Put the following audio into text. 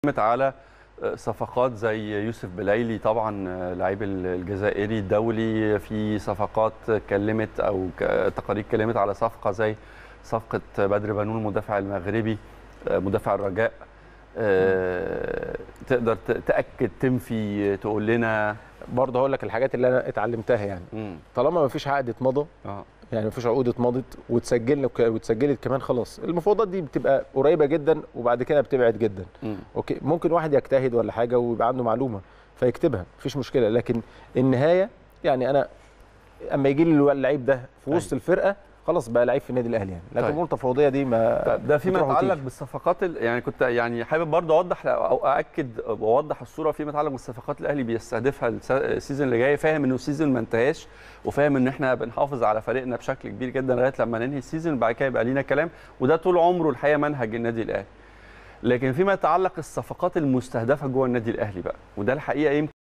اتكلمت على صفقات زي يوسف بلايلي طبعا لعيب الجزائري الدولي في صفقات اتكلمت او تقارير اتكلمت على صفقه زي صفقه بدر بنون المدافع المغربي مدافع الرجاء تقدر تاكد تنفي تقول لنا برضه هقول لك الحاجات اللي انا اتعلمتها يعني مم. طالما ما فيش عقد اتمضى اه يعني ما فيش عقود اتمضت وتسجلنا واتسجلت كمان خلاص المفاوضات دي بتبقى قريبه جدا وبعد كده بتبعد جدا مم. اوكي ممكن واحد يجتهد ولا حاجه ويبقى عنده معلومه فيكتبها مفيش مشكله لكن النهايه يعني انا اما يجي لي اللعيب ده في وسط الفرقه خلاص بقى لعيب في النادي الاهلي يعني لكن طيب. الامور التفاوضيه دي ما طيب ده فيما بتروح يتعلق وتيجي. بالصفقات ال- يعني كنت يعني حابب برضه اوضح او ااكد واوضح الصوره فيما يتعلق بالصفقات الاهلي بيستهدفها الس- السيزون اللي جاي فاهم انه السيزون ما انتهاش وفاهم ان احنا بنحافظ على فريقنا بشكل كبير جدا لغايه لما ننهي السيزون بعد كده يبقى لينا كلام وده طول عمره الحقيقه منهج النادي الاهلي لكن فيما يتعلق الصفقات المستهدفه جوه النادي الاهلي بقى وده الحقيقه يمكن